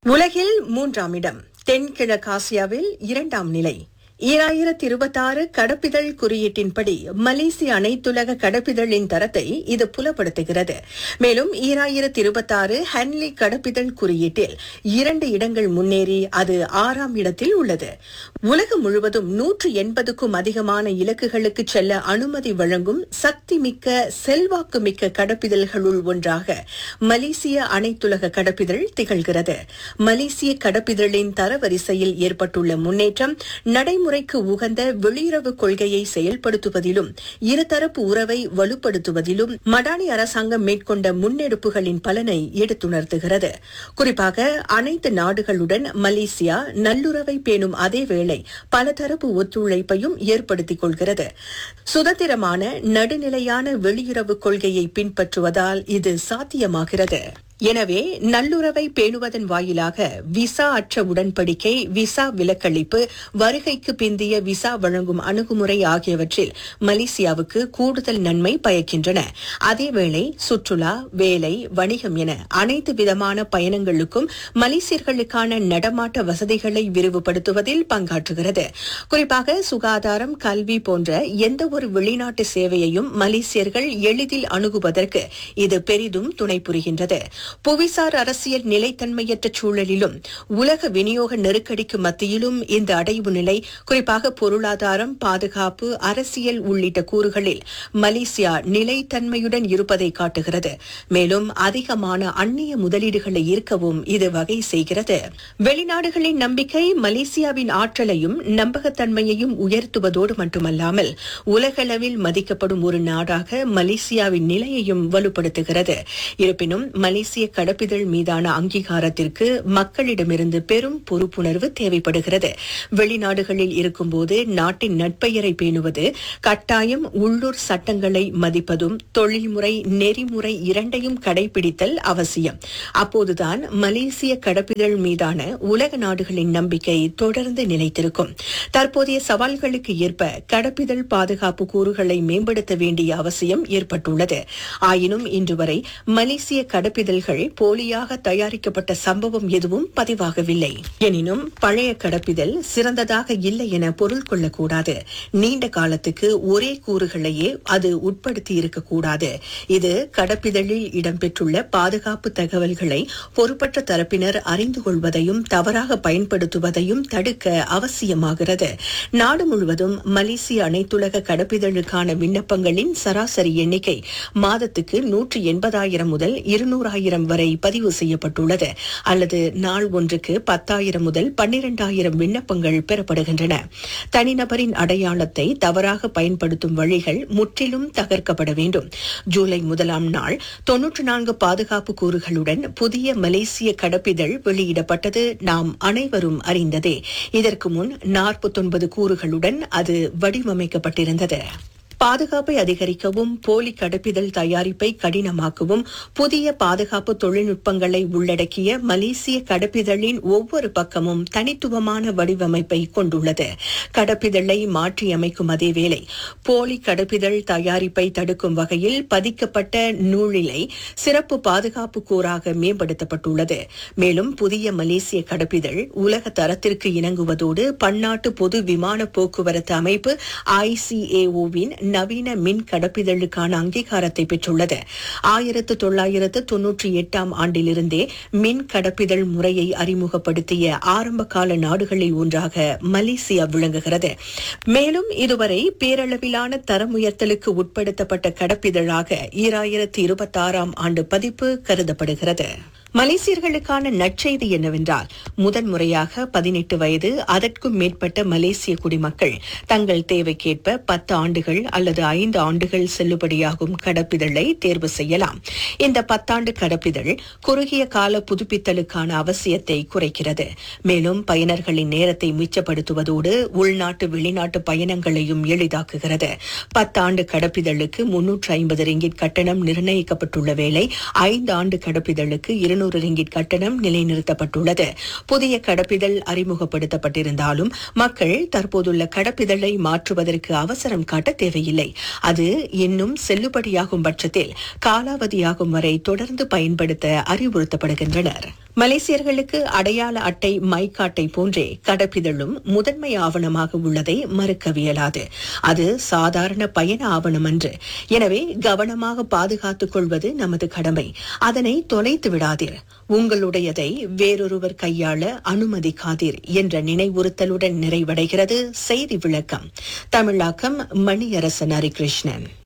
உலகில் மூன்றாம் இடம் தென்கிழக்காசியாவில் இரண்டாம் நிலை ஈராயிரத்தி இருபத்தாறு கடப்பிதழ் குறியீட்டின்படி மலேசிய அனைத்துலக கடப்பிதழின் தரத்தை இது புலப்படுத்துகிறது மேலும் ஈராயிரத்தி இருபத்தாறு ஹன்லி கடப்பிதழ் குறியீட்டில் இரண்டு இடங்கள் முன்னேறி அது ஆறாம் இடத்தில் உள்ளது உலகம் முழுவதும் நூற்று எண்பதுக்கும் அதிகமான இலக்குகளுக்கு செல்ல அனுமதி வழங்கும் சக்தி மிக்க செல்வாக்கு மிக்க கடப்பிதழ்களுள் ஒன்றாக மலேசிய அனைத்துலக கடப்பிதழ் திகழ்கிறது மலேசிய கடப்பிதழின் தரவரிசையில் ஏற்பட்டுள்ள முன்னேற்றம் நடைமுறைக்கு உகந்த வெளியுறவு கொள்கையை செயல்படுத்துவதிலும் இருதரப்பு உறவை வலுப்படுத்துவதிலும் மடானி அரசாங்கம் மேற்கொண்ட முன்னெடுப்புகளின் பலனை எடுத்துணர்த்துகிறது குறிப்பாக அனைத்து நாடுகளுடன் மலேசியா நல்லுறவை பேணும் அதேவேளை பலதரப்பு ஒத்துழைப்பையும் ஏற்படுத்திக் கொள்கிறது சுதந்திரமான நடுநிலையான வெளியுறவு கொள்கையை பின்பற்றுவதால் இது சாத்தியமாகிறது எனவே நல்லுறவை பேணுவதன் வாயிலாக விசா அற்ற உடன்படிக்கை விசா விலக்களிப்பு வருகைக்கு பிந்திய விசா வழங்கும் அணுகுமுறை ஆகியவற்றில் மலேசியாவுக்கு கூடுதல் நன்மை பயக்கின்றன அதேவேளை சுற்றுலா வேலை வணிகம் என அனைத்து விதமான பயணங்களுக்கும் மலேசியர்களுக்கான நடமாட்ட வசதிகளை விரிவுபடுத்துவதில் பங்காற்றுகிறது குறிப்பாக சுகாதாரம் கல்வி போன்ற எந்த ஒரு வெளிநாட்டு சேவையையும் மலேசியர்கள் எளிதில் அணுகுவதற்கு இது பெரிதும் துணை புரிகின்றது புவிசார் அரசியல் நிலைத்தன்மையற்ற சூழலிலும் உலக விநியோக நெருக்கடிக்கு மத்தியிலும் இந்த அடைவு நிலை குறிப்பாக பொருளாதாரம் பாதுகாப்பு அரசியல் உள்ளிட்ட கூறுகளில் மலேசியா நிலைத்தன்மையுடன் இருப்பதை காட்டுகிறது மேலும் அதிகமான அந்நிய முதலீடுகளை ஈர்க்கவும் இது வகை செய்கிறது வெளிநாடுகளின் நம்பிக்கை மலேசியாவின் ஆற்றலையும் நம்பகத்தன்மையையும் உயர்த்துவதோடு மட்டுமல்லாமல் உலகளவில் மதிக்கப்படும் ஒரு நாடாக மலேசியாவின் நிலையையும் வலுப்படுத்துகிறது இருப்பினும் மலேசிய கடப்பிதழ் மீதான அங்கீகாரத்திற்கு மக்களிடமிருந்து பெரும் பொறுப்புணர்வு தேவைப்படுகிறது வெளிநாடுகளில் இருக்கும்போது நாட்டின் நட்பெயரை பேணுவது கட்டாயம் உள்ளூர் சட்டங்களை மதிப்பதும் தொழில்முறை நெறிமுறை இரண்டையும் கடைபிடித்தல் அவசியம் அப்போதுதான் மலேசிய கடப்பிதழ் மீதான உலக நாடுகளின் நம்பிக்கை தொடர்ந்து நிலைத்திருக்கும் தற்போதைய சவால்களுக்கு ஏற்ப கடப்பிதழ் பாதுகாப்பு கூறுகளை மேம்படுத்த வேண்டிய அவசியம் ஏற்பட்டுள்ளது ஆயினும் இன்று வரை மலேசிய கடப்பிதழ்கள் போலியாக தயாரிக்கப்பட்ட சம்பவம் எதுவும் பதிவாகவில்லை எனினும் பழைய கடப்பிதழ் சிறந்ததாக இல்லை என பொருள் கொள்ளக்கூடாது நீண்ட காலத்துக்கு ஒரே கூறுகளையே அது உட்படுத்தி இருக்கக்கூடாது இது கடப்பிதழில் இடம்பெற்றுள்ள பாதுகாப்பு தகவல்களை பொறுப்பற்ற தரப்பினர் அறிந்து கொள்வதையும் தவறாக பயன்படுத்துவதையும் தடுக்க அவசியமாகிறது நாடு முழுவதும் மலேசிய அனைத்துலக கடப்பிதழுக்கான விண்ணப்பங்களின் சராசரி எண்ணிக்கை மாதத்துக்கு நூற்று எண்பதாயிரம் முதல் இருநூறாயிரம் வரை பதிவு செய்யப்பட்டுள்ளது அல்லது நாள் ஒன்றுக்கு பத்தாயிரம் முதல் பன்னிரண்டாயிரம் விண்ணப்பங்கள் பெறப்படுகின்றன தனிநபரின் அடையாளத்தை தவறாக பயன்படுத்தும் வழிகள் முற்றிலும் தகர்க்கப்பட வேண்டும் ஜூலை முதலாம் நாள் தொன்னூற்று நான்கு பாதுகாப்பு கூறுகளுடன் புதிய மலேசிய கடப்பிதழ் வெளியிடப்பட்டது நாம் அனைவரும் அறிந்ததே இதற்கு முன் நாற்பத்தொன்பது கூறுகளுடன் அது வடிவமைக்கப்பட்டிருந்தது பாதுகாப்பை அதிகரிக்கவும் போலி கடப்பிதழ் தயாரிப்பை கடினமாக்கவும் புதிய பாதுகாப்பு தொழில்நுட்பங்களை உள்ளடக்கிய மலேசிய கடப்பிதழின் ஒவ்வொரு பக்கமும் தனித்துவமான வடிவமைப்பை கொண்டுள்ளது கடப்பிதழை மாற்றியமைக்கும் அதேவேளை போலி கடப்பிதழ் தயாரிப்பை தடுக்கும் வகையில் பதிக்கப்பட்ட நூலிலை சிறப்பு பாதுகாப்பு கூறாக மேம்படுத்தப்பட்டுள்ளது மேலும் புதிய மலேசிய கடப்பிதழ் உலக தரத்திற்கு இணங்குவதோடு பன்னாட்டு பொது விமான போக்குவரத்து அமைப்பு ஐசிஏஓவின் நவீன மின் கடப்பிதழுக்கான அங்கீகாரத்தை பெற்றுள்ளது ஆயிரத்து தொள்ளாயிரத்து தொன்னூற்றி எட்டாம் ஆண்டிலிருந்தே மின் கடப்பிதழ் முறையை அறிமுகப்படுத்திய ஆரம்ப கால நாடுகளில் ஒன்றாக மலேசியா விளங்குகிறது மேலும் இதுவரை பேரளவிலான தரமுயர்த்தலுக்கு உட்படுத்தப்பட்ட கடப்பிதழாக ஈராயிரத்து இருபத்தாறாம் ஆண்டு பதிப்பு கருதப்படுகிறது மலேசியர்களுக்கான நற்செய்தி என்னவென்றால் முதன்முறையாக பதினெட்டு வயது அதற்கும் மேற்பட்ட மலேசிய குடிமக்கள் தங்கள் தேவைக்கேற்ப பத்து ஆண்டுகள் அல்லது ஐந்து ஆண்டுகள் செல்லுபடியாகும் கடப்பிதழை தேர்வு செய்யலாம் இந்த பத்தாண்டு கடப்பிதழ் குறுகிய கால புதுப்பித்தலுக்கான அவசியத்தை குறைக்கிறது மேலும் பயனர்களின் நேரத்தை மிச்சப்படுத்துவதோடு உள்நாட்டு வெளிநாட்டு பயணங்களையும் எளிதாக்குகிறது பத்தாண்டு கடப்பிதழுக்கு முன்னூற்று ஐம்பது ரிங்கிட் கட்டணம் நிர்ணயிக்கப்பட்டுள்ள வேளை ஐந்து ஆண்டு கடப்பிதழுக்கு இருநூறு ரிங்கிட் கட்டணம் நிலைநிறுத்தப்பட்டுள்ளது புதிய கடப்பிதழ் அறிமுகப்படுத்தப்பட்டிருந்தாலும் மக்கள் தற்போதுள்ள கடப்பிதழை மாற்றுவதற்கு அவசரம் காட்ட தேவையில்லை அது இன்னும் செல்லுபடியாகும் பட்சத்தில் காலாவதியாகும் வரை தொடர்ந்து பயன்படுத்த அறிவுறுத்தப்படுகின்றனர் மலேசியர்களுக்கு அடையாள அட்டை மைக்காட்டை போன்றே கடப்பிதழும் முதன்மை ஆவணமாக உள்ளதை மறுக்கவியலாது அது சாதாரண பயண ஆவணம் அன்று எனவே கவனமாக பாதுகாத்துக் கொள்வது நமது கடமை அதனை தொலைத்து விடாதீர் உங்களுடையதை வேறொருவர் கையாள அனுமதிக்காதீர் என்ற நினைவுறுத்தலுடன் நிறைவடைகிறது செய்தி விளக்கம் தமிழாக்கம் மணியரசன் ஹரிகிருஷ்ணன்